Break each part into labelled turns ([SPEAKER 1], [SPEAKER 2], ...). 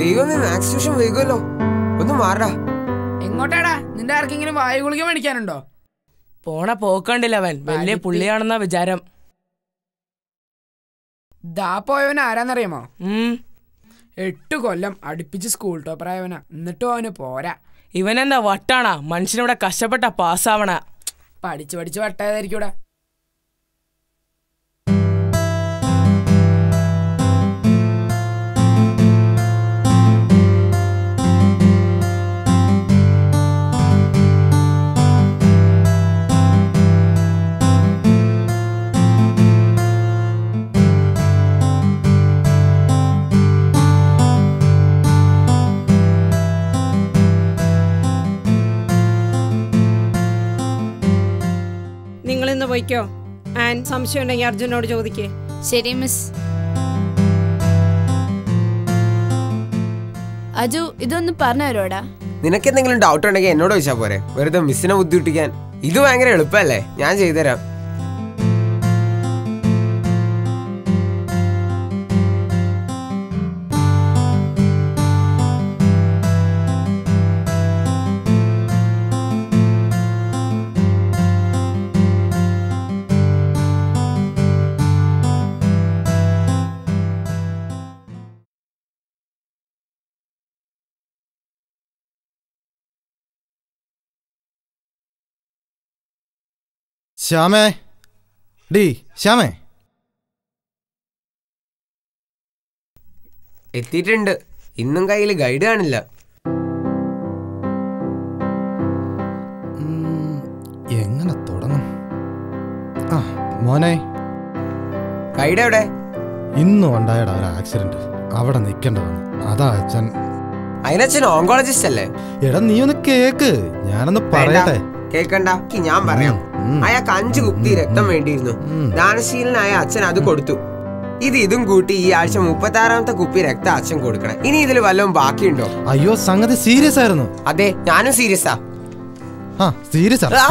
[SPEAKER 1] ദൈവമേ maths tuition വൈകുമല്ലോ ഒന്ന് മാറാ
[SPEAKER 2] എങ്ങോട്ടാടാ നിന്റെ ആർക്കെങ്കിലും വായു ഗുളിക മേടിക്കാനുണ്ടോ
[SPEAKER 3] പോണ പോക്കണ്ടില്ല അവൻ വലിയ പുള്ളിയാണെന്നാ വിചാരം
[SPEAKER 2] ദാ പോയവൻ ആരാന്നറിയാമോ
[SPEAKER 3] ഉം
[SPEAKER 2] എട്ട് കൊല്ലം അടുപ്പിച്ച് സ്കൂൾ ടോപ്പറായവനാ എന്നിട്ടും അവന് പോരാ
[SPEAKER 3] ഇവനെന്താ വട്ടാണാ മനുഷ്യനിവിടെ കഷ്ടപ്പെട്ട പാസ്സാവണ
[SPEAKER 2] പഠിച്ച് പഠിച്ച് വട്ടായതായിരിക്കൂടാ
[SPEAKER 4] നിങ്ങൾ ഇന്ന് പോയിക്കോ ആൻ സംശയം ഉണ്ടെങ്കിൽ അർജുനോട് ചോദിക്കേ
[SPEAKER 5] ശരി മിസ് അജു ഇതൊന്ന് പറഞ്ഞു തരോടാ
[SPEAKER 1] നിനക്ക് എന്തെങ്കിലും ഡൗട്ട് ഉണ്ടെങ്കിൽ എന്നോട് ചോദിച്ചാൽ പോരെ വെറുതെ മിസ്സിനെ ബുദ്ധിമുട്ടിക്കാൻ ഇത് ഭയങ്കര എളുപ്പമല്ലേ ഞാൻ ചെയ്തുതരാം
[SPEAKER 6] ശ്യാമേ ഡീ ശ്യാമേ
[SPEAKER 1] എത്തിയിട്ടുണ്ട് ഇന്നും കയ്യിൽ ഗൈഡ് കാണില്ല
[SPEAKER 6] ഉം, എങ്ങനെ തുടങ്ങും ആ മോനെ
[SPEAKER 1] ഗൈഡ് എവിടെ
[SPEAKER 6] ഇന്നും ഉണ്ടായടാ ഒരു ആക്സിഡന്റ് അവിടെ നിൽക്കേണ്ടതാണ് അതാ അച്ഛൻ
[SPEAKER 1] അതിനച്ഛൻ ഓങ്കോളജിസ്റ്റ് അല്ലേ
[SPEAKER 6] എടാ നീ ഒന്ന് കേക്ക് ഞാനൊന്ന് പറയട്ടെ
[SPEAKER 1] കേക്കണ്ട ക്ക് ഞാൻ പറയാം
[SPEAKER 6] ഉം.
[SPEAKER 1] അയാൾക്ക് അഞ്ച് കുപ്പി രക്തം വേണ്ടിയിരുന്നു
[SPEAKER 6] ഉം.
[SPEAKER 1] ദാനശീലനായ അച്ഛൻ അത് കൊടുത്തു ഇത് ഇതും കൂട്ടി ഈ ആഴ്ച മുപ്പത്തി ആറാമത്തെ കുപ്പി രക്തം അച്ഛൻ കൊടുക്കണം ഇനി ഇതിൽ വല്ലതും ബാക്കിയുണ്ടോ
[SPEAKER 6] അയ്യോ സംഗതി സീരിയസ് ആയിരുന്നു
[SPEAKER 1] അതെ ഞാനും സീരിയസാ
[SPEAKER 6] ആ സീരിയസ് ആ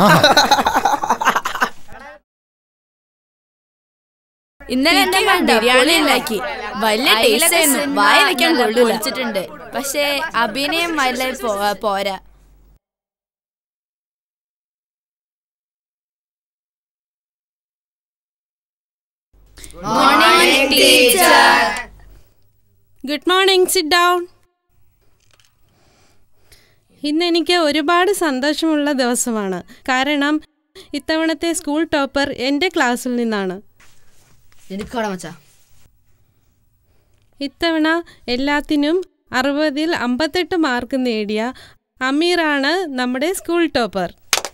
[SPEAKER 5] ഇന്നലെ എന്റെ അമ്മ ബിരിയാണി ഉണ്ടാക്കി വലിയ ടേസ്റ്റ് ആയിരുന്നു വായ വെക്കാൻ കൊള്ളിച്ചിട്ടുണ്ട് പക്ഷേ അഭിനയം വല്ല പോ- പോരാ
[SPEAKER 4] ഗുഡ് മോർണിംഗ് സിറ്റ് ഡൗൺ ഇന്ന് എനിക്ക് ഒരുപാട് സന്തോഷമുള്ള ദിവസമാണ് കാരണം ഇത്തവണത്തെ സ്കൂൾ ടോപ്പർ എൻ്റെ ക്ലാസ്സിൽ നിന്നാണ്
[SPEAKER 5] എനിക്കോടെ മച്ചാ
[SPEAKER 4] ഇത്തവണ എല്ലാത്തിനും അറുപതിൽ അമ്പത്തെട്ട് മാർക്ക് നേടിയ അമീറാണ് നമ്മുടെ സ്കൂൾ ടോപ്പർ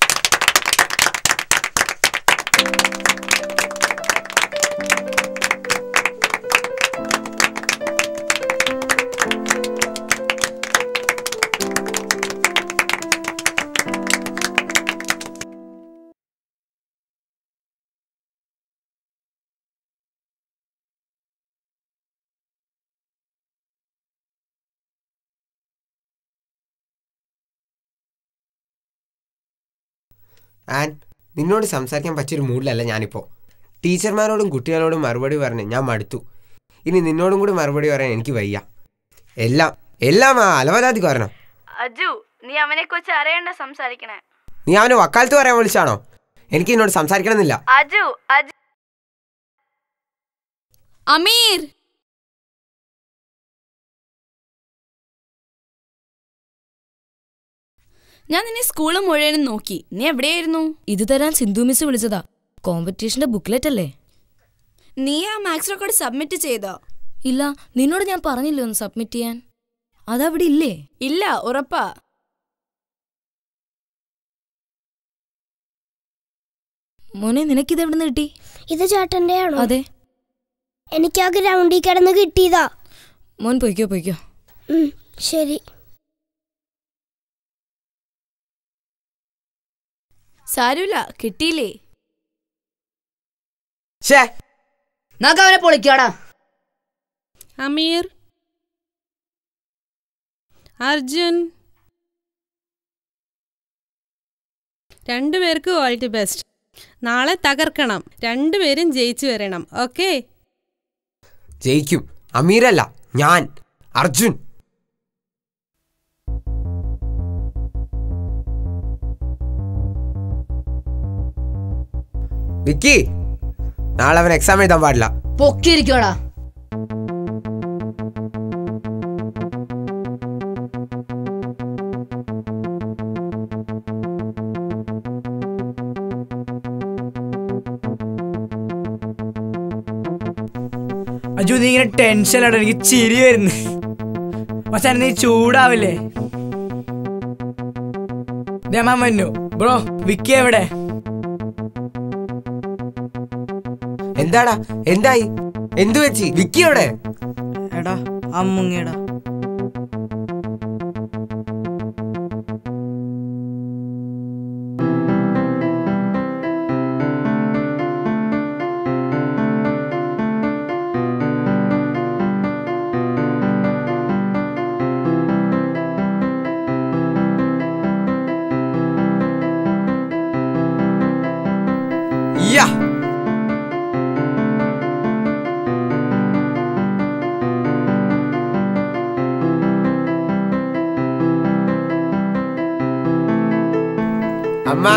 [SPEAKER 1] ആൻ നിന്നോട് സംസാരിക്കാൻ പറ്റിയൊരു മൂഡിലല്ല ഞാനിപ്പോ ടീച്ചർമാരോടും കുട്ടികളോടും മറുപടി പറഞ്ഞ് ഞാൻ മടുത്തു ഇനി നിന്നോടും കൂടി മറുപടി പറയാൻ എനിക്ക് വയ്യ എല്ലാം എല്ലാം ആ അലവലാതി കാരണം
[SPEAKER 5] അജു നീ അവനെ കുറിച്ച് അറിയണ്ട സംസാരിക്കണേ
[SPEAKER 1] നീ അവനെ വക്കാലത്ത് പറയാൻ വിളിച്ചാണോ എനിക്ക് നിന്നോട് സംസാരിക്കണമെന്നില്ല
[SPEAKER 5] അജു അജു അമീർ ഞാൻ നിന്നെ സ്കൂള് മുഴുവനും നോക്കി നീ എവിടെയായിരുന്നു
[SPEAKER 7] ഇത് തരാൻ സിന്ധു മിസ് വിളിച്ചതാ കോമ്പറ്റീഷന്റെ ബുക്ക്ലെറ്റ് അല്ലേ
[SPEAKER 5] നീ ആ മാത്സ് റെക്കോർഡ് സബ്മിറ്റ് ചെയ്തോ
[SPEAKER 7] ഇല്ല നിന്നോട് ഞാൻ പറഞ്ഞില്ലേ ഒന്ന് സബ്മിറ്റ് ചെയ്യാൻ അതവിടെ ഇല്ലേ
[SPEAKER 5] ഇല്ല ഉറപ്പാ
[SPEAKER 7] മോനെ നിനക്കിത് എവിടെ നിന്ന് കിട്ടി
[SPEAKER 8] ഇത് ചേട്ടന്റെ ആണോ
[SPEAKER 7] അതെ
[SPEAKER 8] എനിക്ക് ആ ഗ്രൗണ്ടിൽ കിടന്ന് കിട്ടിയതാ
[SPEAKER 7] മോൻ പൊയ്ക്കോ പൊയ്ക്കോ
[SPEAKER 8] ഉം, ശരി
[SPEAKER 5] സാരമില്ല കിട്ടിയില്ലേ
[SPEAKER 1] ഷേ
[SPEAKER 7] നമുക്ക് അവനെ പൊളിക്കാടാ
[SPEAKER 4] അമീർ അർജുൻ രണ്ടുപേർക്കും ഓൾ ദി ബെസ്റ്റ് നാളെ തകർക്കണം രണ്ടുപേരും ജയിച്ചു വരണം ഓക്കേ
[SPEAKER 1] ജയിക്കും അമീരല്ല ഞാൻ അർജുൻ വിക്കി നാളെ അവൻ എക്സാം എഴുതാൻ പാടില്ല
[SPEAKER 7] പൊക്കിയിരിക്കോടാ
[SPEAKER 2] അജു നീ ഇങ്ങനെ ടെൻഷനാണ് എനിക്ക് ചിരി വരുന്നു പക്ഷെ നീ ചൂടാവില്ലേ മന്നു ബ്രോ വിക്കി എവിടെ
[SPEAKER 1] എന്താടാ എന്തായി എന്തു വെച്ച് വിക്കി എവിടെ
[SPEAKER 3] എടാ അമ്മുങ്ങിയടാ
[SPEAKER 1] യാ അമ്മ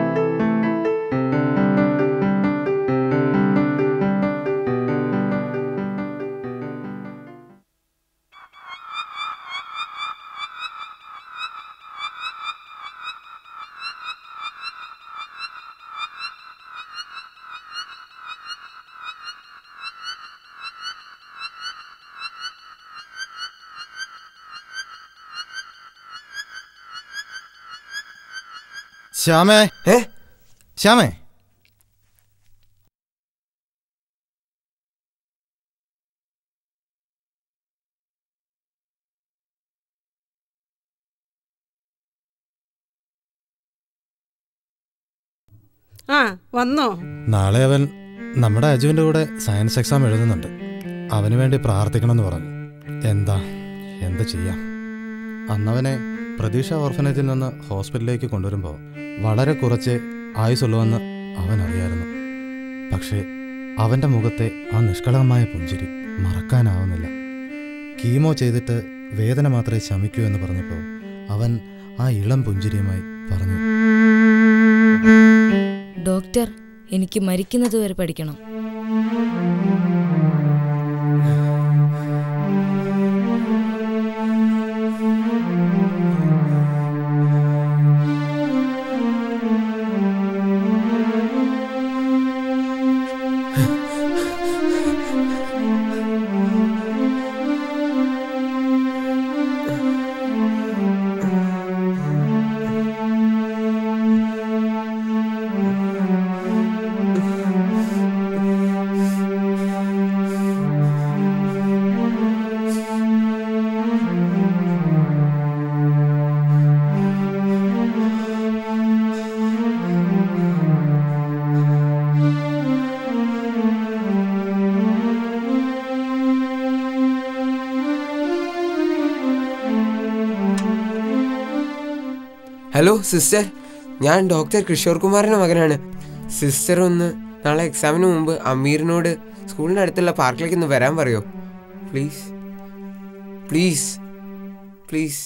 [SPEAKER 6] ശ്യാമേ
[SPEAKER 1] ഏ
[SPEAKER 6] ശ്യാമേ
[SPEAKER 4] ആ വന്നോ
[SPEAKER 6] നാളെ അവൻ നമ്മുടെ അജുവിൻ്റെ കൂടെ സയൻസ് എക്സാം എഴുതുന്നുണ്ട് അവന് വേണ്ടി പ്രാർത്ഥിക്കണമെന്ന് പറഞ്ഞു എന്താ എന്താ ചെയ്യാം അന്നവനെ പ്രതീക്ഷ ഓർഫനേജിൽ നിന്ന് ഹോസ്പിറ്റലിലേക്ക് കൊണ്ടുവരുമ്പോൾ വളരെ കുറച്ച് ആയുസുള്ളൂവെന്ന് അവൻ അറിയായിരുന്നു പക്ഷേ അവൻ്റെ മുഖത്തെ ആ നിഷ്കളങ്കമായ പുഞ്ചിരി മറക്കാനാവുന്നില്ല കീമോ ചെയ്തിട്ട് വേദന മാത്രമേ ശമിക്കൂ എന്ന് പറഞ്ഞപ്പോൾ അവൻ ആ ഇളം പുഞ്ചിരിയുമായി പറഞ്ഞു
[SPEAKER 7] ഡോക്ടർ എനിക്ക് മരിക്കുന്നത് വരെ പഠിക്കണം
[SPEAKER 1] ഹലോ സിസ്റ്റർ ഞാൻ ഡോക്ടർ കിഷോർ കുമാറിൻ്റെ മകനാണ് സിസ്റ്റർ ഒന്ന് നാളെ എക്സാമിന് മുമ്പ് അമീറിനോട് സ്കൂളിൻ്റെ അടുത്തുള്ള പാർക്കിലേക്ക് ഒന്ന് വരാൻ പറയോ പ്ലീസ് പ്ലീസ് പ്ലീസ്